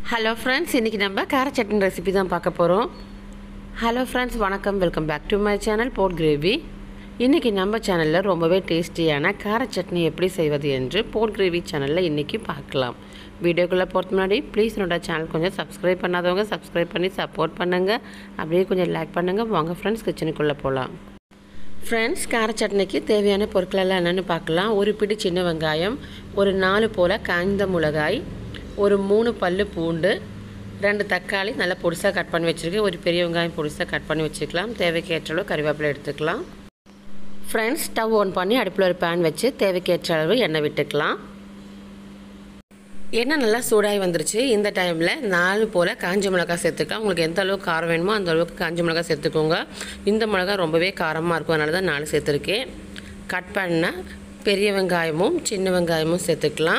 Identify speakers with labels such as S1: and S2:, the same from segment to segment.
S1: hello friends இன்றைக்கி நம்ம கார சட்னி ரெசிபி தான் பார்க்க போகிறோம் ஹலோ ஃப்ரெண்ட்ஸ் வணக்கம் welcome back to my channel போட் கிரேவி இன்றைக்கி நம்ம சேனலில் ரொம்பவே டேஸ்டியான கார சட்னி எப்படி செய்வது என்று போட் கிரேவி சேனலில் இன்றைக்கி பார்க்கலாம் வீடியோக்குள்ளே போகிறது முன்னாடி ப்ளீஸ் என்னோட சேனல் கொஞ்சம் சப்ஸ்கிரைப் பண்ணாதவங்க சப்ஸ்கிரைப் பண்ணி சப்போர்ட் பண்ணுங்கள் அப்படியே கொஞ்சம் லைக் பண்ணுங்கள் வாங்க ஃப்ரெண்ட்ஸ் கிச்சனுக்குள்ளே போகலாம் ஃப்ரெண்ட்ஸ் கார சட்னிக்கு தேவையான பொருட்கள் எல்லாம் என்னென்னு பார்க்கலாம் ஒரு பிடி சின்ன வெங்காயம் ஒரு நாலு போல் காய்ந்த மிளகாய் ஒரு மூணு பல்லு பூண்டு ரெண்டு தக்காளி நல்லா பொடிசாக கட் பண்ணி வச்சுருக்கேன் ஒரு பெரிய வெங்காயம் பொடிசாக கட் பண்ணி வச்சுக்கலாம் தேவைக்கு ஏற்ற அளவு கறிவேப்பிலை எடுத்துக்கலாம் ஃப்ரெண்ட்ஸ் ஸ்டவ் ஆன் பண்ணி அடுப்பில் ஒரு பேன் வச்சு தேவைக்கு ஏற்ற அளவு எண்ணெய் விட்டுக்கலாம் எண்ணெய் நல்லா சூடாகி வந்துருச்சு இந்த டைமில் நாலு போல் காஞ்ச மிளகாய் சேர்த்துக்கலாம் உங்களுக்கு எந்த அளவுக்கு காரம் வேணுமோ அந்த அளவுக்கு காஞ்ச மிளகாய் சேர்த்துக்கோங்க இந்த மிளகாய் ரொம்பவே காரமாக இருக்கும் அதனால தான் நாலு சேர்த்துருக்கேன் கட் பண்ண பெரிய வெங்காயமும் சின்ன வெங்காயமும் சேர்த்துக்கலாம்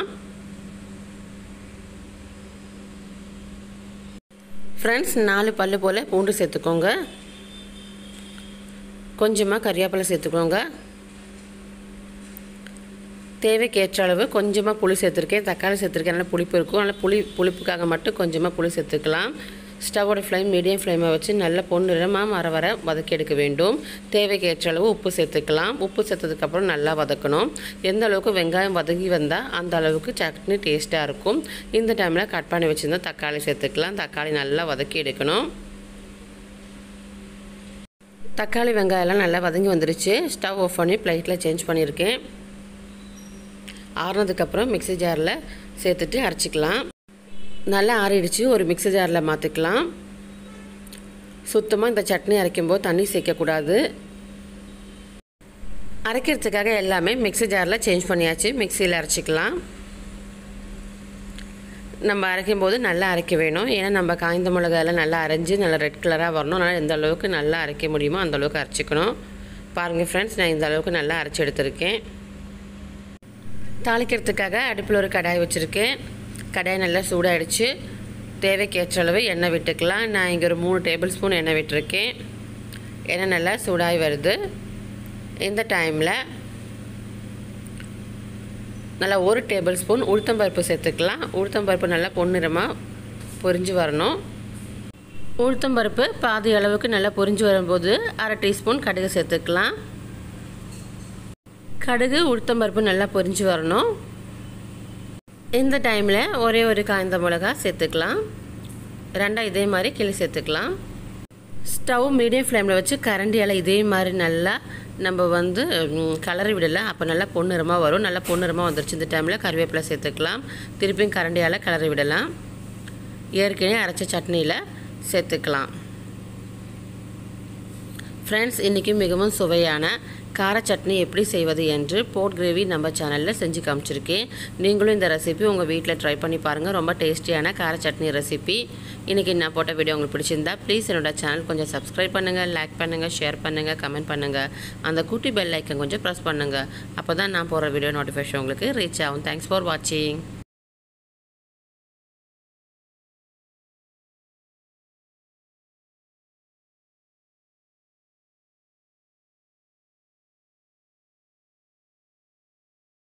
S1: ஃப்ரெண்ட்ஸ் நாலு பல்லு போல் பூண்டு சேர்த்துக்கோங்க கொஞ்சமாக கறிவேப்பிலை சேர்த்துக்கோங்க தேவைக்கு ஏற்ற அளவு கொஞ்சமாக புளி சேர்த்துருக்கேன் தக்காளி சேர்த்துருக்கேன் நல்லா புளிப்பு இருக்கும் நல்லா புளி புளிப்புக்காக மட்டும் கொஞ்சமாக புளி சேர்த்துக்கலாம் ஸ்டவோட ஃப்ளேம் மீடியம் ஃப்ளேமை வச்சு நல்ல பொன்னிறமாக வர வர வதக்கி எடுக்க வேண்டும் தேவைக்கு ஏற்ற அளவு உப்பு சேர்த்துக்கலாம் உப்பு சேர்த்ததுக்கப்புறம் நல்லா வதக்கணும் எந்த அளவுக்கு வெங்காயம் வதங்கி வந்தால் அந்த அளவுக்கு சட்னி டேஸ்ட்டாக இருக்கும் இந்த டைமில் கட் பண்ணி வச்சுருந்தா தக்காளி சேர்த்துக்கலாம் தக்காளி நல்லா வதக்கி எடுக்கணும் தக்காளி வெங்காயம்லாம் நல்லா வதங்கி வந்துருச்சு ஸ்டவ் ஆஃப் பண்ணி ப்ளைட்டில் சேஞ்ச் பண்ணியிருக்கேன் ஆறுனதுக்கப்புறம் மிக்ஸி ஜாரில் சேர்த்துட்டு அரைச்சிக்கலாம் நல்லா ஆறிடுச்சு ஒரு மிக்ஸி ஜாரில் மாற்றிக்கலாம் சுத்தமாக இந்த சட்னி அரைக்கும்போது தண்ணி சேர்க்கக்கூடாது அரைக்கிறதுக்காக எல்லாமே மிக்ஸி ஜாரில் சேஞ்ச் பண்ணியாச்சு மிக்சியில் அரைச்சிக்கலாம் நம்ம அரைக்கும் போது நல்லா அரைக்க வேணும் ஏன்னா நம்ம காய்ந்த மிளகாயெல்லாம் நல்லா அரைஞ்சி நல்லா ரெட் கலராக வரணும் அதனால் எந்த அளவுக்கு நல்லா அரைக்க முடியுமோ அந்த அளவுக்கு அரைச்சிக்கணும் பாருங்கள் ஃப்ரெண்ட்ஸ் நான் இந்த அளவுக்கு நல்லா அரைச்சி எடுத்திருக்கேன் தாளிக்கிறதுக்காக அடுப்பில் ஒரு கடாய் வச்சுருக்கேன் கடாய் நல்லா சூடாகிடுச்சு தேவைக்கு ஏற்ற அளவு எண்ணெய் விட்டுக்கலாம் நான் இங்கே ஒரு மூணு டேபிள் ஸ்பூன் எண்ணெய் விட்டுருக்கேன் எண்ணெய் நல்லா சூடாகி வருது இந்த டைமில் நல்லா ஒரு டேபிள் ஸ்பூன் உளுத்தம்பருப்பு சேர்த்துக்கலாம் உளுத்தம்பருப்பு நல்லா பொன்னிறமாக பொரிஞ்சு வரணும் உளுத்தம்பருப்பு பாதி அளவுக்கு நல்லா பொரிஞ்சு வரும்போது அரை டீஸ்பூன் கடுகு சேர்த்துக்கலாம் கடுகு உளுத்தம்பருப்பு நல்லா பொரிஞ்சு வரணும் இந்த டைமில் ஒரே ஒரு காய்ந்த மிளகா சேர்த்துக்கலாம் ரெண்டாக இதே மாதிரி கிளி சேர்த்துக்கலாம் ஸ்டவ் மீடியம் ஃப்ளேமில் வச்சு கரண்டியால் இதே மாதிரி நல்லா நம்ம வந்து கலரி விடலாம் அப்போ நல்லா பொன்னிறமாக வரும் நல்லா பொன்னிறமாக வந்துருச்சு இந்த டைமில் கருவேப்பிலை சேர்த்துக்கலாம் திருப்பியும் கரண்டியால் கிளறி விடலாம் ஏற்கனவே அரைச்ச சட்னியில் சேர்த்துக்கலாம் ஃப்ரெண்ட்ஸ் இன்றைக்கி மிகவும் சுவையான கார சட்னி எப்படி செய்வது என்று போட் கிரேவி நம்ம சேனலில் செஞ்சு காமிச்சிருக்கேன் நீங்களும் இந்த ரெசிபி உங்கள் வீட்டில் ட்ரை பண்ணி பாருங்கள் ரொம்ப டேஸ்டியான கார சட்னி ரெசிபி இன்றைக்கி நான் போட்ட வீடியோ உங்களுக்கு பிடிச்சிருந்தா ப்ளீஸ் என்னோட சேனல் கொஞ்சம் சப்ஸ்கிரைப் பண்ணுங்கள் லைக் பண்ணுங்கள் ஷேர் பண்ணுங்கள் கமெண்ட் பண்ணுங்கள் அந்த குட்டி பெல் ஐக்கன் கொஞ்சம் ப்ரெஸ் பண்ணுங்கள் அப்போ தான் நான் போகிற வீடியோ நோட்டிஃபிகேஷன் உங்களுக்கு ரீச் ஆகும் தேங்க்ஸ் ஃபார் வாட்சிங்